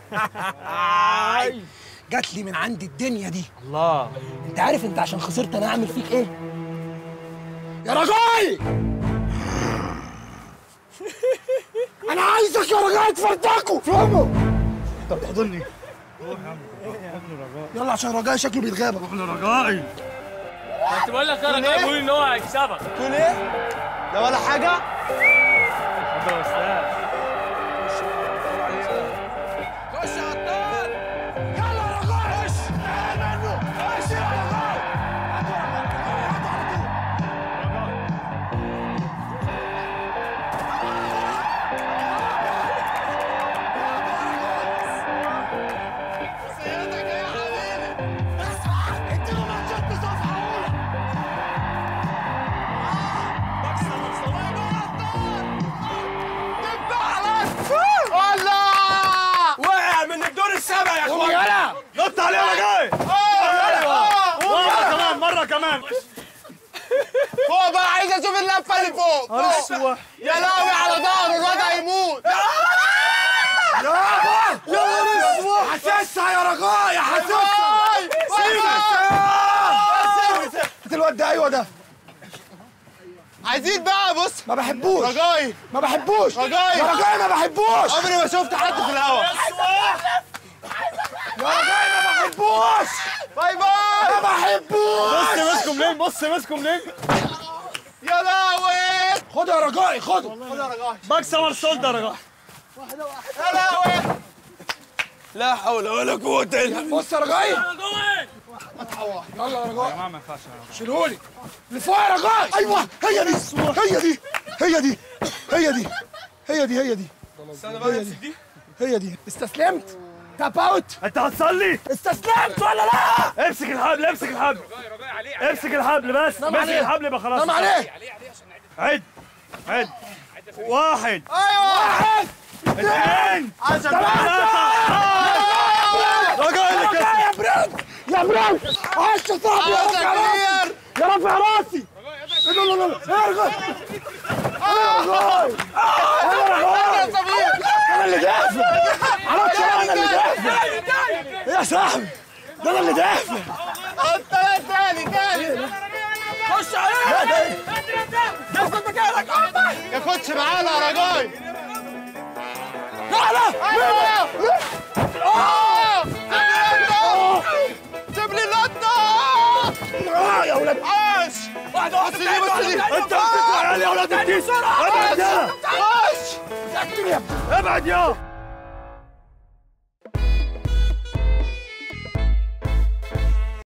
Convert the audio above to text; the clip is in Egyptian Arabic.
جات لي من عند الدنيا دي الله انت عارف انت عشان خسرت انا اعمل فيك ايه يا رجاي انا عايزك يا رجاي تفرتكوا فهموا انت بتحضني يلا عشان رجاي شكله بيتغابى احنا رجائي كنت بقول لك يا رجاء بيقول ان هو هيكسبك تقول ايه؟ ده ولا حاجة؟ اتفضل يا استاذ خش يا عطار يلا يا رجاي خش منه خش يا رجاي وقع من الدور السابع يا اخوان يلا نط عليه يا رجائي مرة كمان مرة كمان فوق بقى عايز اشوف اللفه اللي فوق فوق. يا لهوي على ظهره الواد هيموت حسسها يا رجاء يا حسسها هات الواد ده ايوه ده عايزين بقى بص ما بحبوش رجاي ما بحبوش رجاي. يا رجاي ما بحبوش عمري ما شفت حد في الهوا يا رجاي ما بحبوش باي باي ما بحبوش بص ماسكه منين بص ماسكه منين يا لهوي خد يا رجائي خد باك سمر سولد يا رجائي يا لهوي لا حول ولا قوة الا بالله بص يا رجائي يلا يا رجائي شيلهولي لفوق يا رجائي ايوه هي دي هي دي هي دي هي دي هي دي هي دي هي دي هي دي استسلمت تاب اوت انت هتصلي استسلمت ولا لا امسك الحبل امسك الحبل امسك الحبل بس امسك عليه. الحبل يبقى خلاص نام عليه عد عد واحد واحد اثنين عشان ثلاثة رجاء اللي كسب يا برنس يا برنس عاش يا صاحبي يا رافع راسي يا رافع راسي لا لا لا لا يا رجاي يا رجاي انا اللي دافع عرفت انا اللي دافع يا صاحبي ده انا اللي دافع حط تاني تاني خش عليه جاز مكانك يا كوتش معانا يا رجاي لا لا آه! سيب لي اللقطة آه يا ولاد عاش واحدة واحدة بص دي بص دي انت بتطلع علي يا ولاد الكيس ابعد يا عاش يا ابني ابعد يا